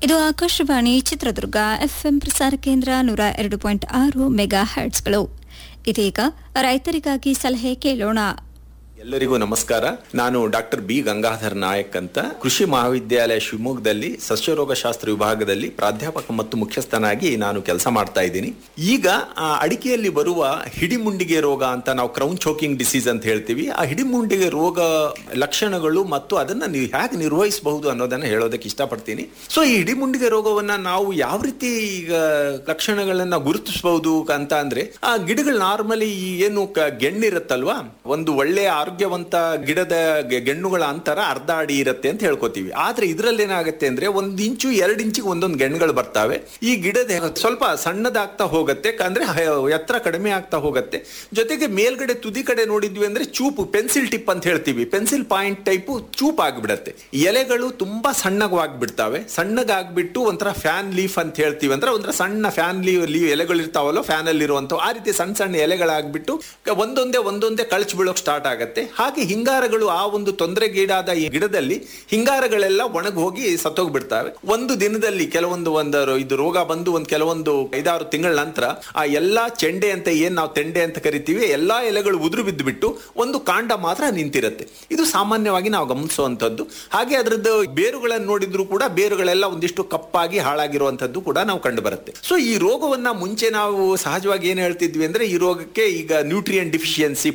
ಇದು ಆಕಾಶವಾಣಿ ಚಿತ್ರದುರ್ಗ ಎಫ್ಎಂ ಪ್ರಸಾರ ಕೇಂದ್ರ ನೂರ ಎರಡು ಪಾಯಿಂಟ್ ಆರು ಮೆಗಾ ಹರ್ಟ್ಸ್ಗಳು ಇದೀಗ ರೈತರಿಗಾಗಿ ಸಲಹೆ ಕೇಳೋಣ ಎಲ್ಲರಿಗೂ ನಮಸ್ಕಾರ ನಾನು ಡಾಕ್ಟರ್ ಬಿ ಗಂಗಾಧರ್ ನಾಯಕ್ ಅಂತ ಕೃಷಿ ಮಹಾವಿದ್ಯಾಲಯ ಶಿವಮೊಗ್ಗದಲ್ಲಿ ಸಸ್ಯರೋಗಶಾಸ್ತ್ರ ವಿಭಾಗದಲ್ಲಿ ಪ್ರಾಧ್ಯಾಪಕ ಮತ್ತು ಮುಖ್ಯಸ್ಥನಾಗಿ ನಾನು ಕೆಲಸ ಮಾಡ್ತಾ ಇದ್ದೀನಿ ಈಗ ಆ ಅಡಿಕೆಯಲ್ಲಿ ಬರುವ ಹಿಡಿಮುಂಡಿಗೆ ರೋಗ ಅಂತ ನಾವು ಕ್ರೌನ್ ಚೋಕಿಂಗ್ ಡಿಸೀಸ್ ಅಂತ ಹೇಳ್ತೀವಿ ಆ ಹಿಡಿಮುಂಡಿಗೆ ರೋಗ ಲಕ್ಷಣಗಳು ಮತ್ತು ಅದನ್ನ ನೀವು ಹೇಗೆ ನಿರ್ವಹಿಸಬಹುದು ಅನ್ನೋದನ್ನ ಹೇಳೋದಕ್ಕೆ ಇಷ್ಟಪಡ್ತೀನಿ ಸೊ ಈ ಹಿಡಿಮುಂಡಿಗೆ ರೋಗವನ್ನ ನಾವು ಯಾವ ರೀತಿ ಈಗ ಲಕ್ಷಣಗಳನ್ನ ಗುರುತಿಸಬಹುದು ಅಂತ ಅಂದ್ರೆ ಆ ಗಿಡಗಳು ನಾರ್ಮಲಿ ಏನು ಕ- ಗೆಣ್ಣಿರುತ್ತಲ್ವಾ ಒಂದು ಒಳ್ಳೆಯ ಆರೋಗ್ಯವಂತ ಗಿಡದ ಗೆ- ಗೆಣ್ಣುಗಳ ಅಂತರ ಅರ್ಧ ಅಡಿ ಇರುತ್ತೆ ಅಂತ ಹೇಳ್ಕೊತೀವಿ ಆದ್ರೆ ಇದ್ರಲ್ಲಿ ಏನಾಗುತ್ತೆ ಅಂದ್ರೆ ಒಂದ್ ಇಂಚು ಎರಡ್ ಇಂಚಿಗೆ ಒಂದೊಂದು ಗೆಣ್ಣುಗಳು ಬರ್ತಾವೆ ಈ ಗಿಡದ ಸ್ವಲ್ಪ ಸಣ್ಣದಾಗ್ತಾ ಹೋಗುತ್ತೆ ಅಂದ್ರೆ ಹ- ಎತ್ತರ ಕಡಿಮೆ ಆಗ್ತಾ ಹೋಗುತ್ತೆ ಜೊತೆಗೆ ಮೇಲ್ಗಡೆ ತುದಿ ಕಡೆ ನೋಡಿದ್ವಿ ಅಂದ್ರೆ ಚೂಪು ಪೆನ್ಸಿಲ್ ಟಿಪ್ ಅಂತ ಹೇಳ್ತೀವಿ ಪೆನ್ಸಿಲ್ ಪಾಯಿಂಟ್ ಟೈಪು ಚೂಪ್ ಆಗಿಬಿಡತ್ತೆ ಎಲೆಗಳು ತುಂಬಾ ಸಣ್ಣಗಾಗ್ಬಿಡ್ತಾವೆ ಸಣ್ಣಗಾಗ್ಬಿಟ್ಟು ಒಂಥರ ಫ್ಯಾನ್ ಲೀಫ್ ಅಂತ ಹೇಳ್ತೀವಿ ಅಂದ್ರೆ ಒಂಥರ ಸಣ್ಣ ಫ್ಯಾನ್ ಲೀವ್ ಲೀವ್ ಎಲೆಗಳು ಇರ್ತಾವಲ್ಲ ಫ್ಯಾನ್ ಅಲ್ಲಿ ಇರುವಂತ ಆ ರೀತಿ ಸಣ್ಣ ಸಣ್ಣ ಎಲೆಗಳಾಗ್ಬಿಟ್ಟು ಕ- ಒಂದೊಂದೇ ಒಂದೊಂದೇ ಕಳ್ಚ್ ಬೀಳೋಕ್ ಸ್ಟಾರ್ಟ್ ಆಗತ್ತೆ ಹಾಗೆ ಹಿಂಗಾರಗಳು ಆ ಒಂದು ತೊಂದರೆಗೀಡಾದ ಈ ಗಿಡದಲ್ಲಿ ಹಿಂಗಾರಗಳೆಲ್ಲ ಒಣಗಿ ಹೋಗಿ ಸತ್ತೋಗ್ಬಿಡ್ತಾವೆ ಒಂದು ದಿನದಲ್ಲಿ ಕೆಲವೊಂದು ಒಂದು ಇದು ರೋಗ ಬಂದು ಒಂದು ಕೆಲವೊಂದು ಐದಾರು ತಿಂಗಳ ನಂತರ ಆ ಎಲ್ಲಾ ಚೆಂಡೆ ಅಂತ ಏನ್ ನಾವು ತೆಂಡೆ ಅಂತ ಕರಿತೀವಿ ಎಲ್ಲಾ ಎಲೆಗಳು ಉದುರು ಬಿದ್ದು ಬಿಟ್ಟು ಒಂದು ಕಾಂಡ ಮಾತ್ರ ನಿಂತಿರುತ್ತೆ ಇದು ಸಾಮಾನ್ಯವಾಗಿ ನಾವು ಗಮನಿಸುವಂತದ್ದು ಹಾಗೆ ಅದರದ್ದು ಬೇರುಗಳನ್ನು ನೋಡಿದ್ರು ಕೂಡ ಬೇರುಗಳೆಲ್ಲ ಒಂದಿಷ್ಟು ಕಪ್ಪಾಗಿ ಹಾಳಾಗಿರುವಂತದ್ದು ಕೂಡ ನಾವು ಕಂಡು ಬರುತ್ತೆ ಸೊ ಈ ರೋಗವನ್ನ ಮುಂಚೆ ನಾವು ಸಹಜವಾಗಿ ಏನ್ ಹೇಳ್ತಿದ್ವಿ ಅಂದ್ರೆ ಈ ರೋಗಕ್ಕೆ ಈಗ ನ್ಯೂಟ್ರಿಯನ್ ಡಿಫಿಷಿಯನ್ಸಿ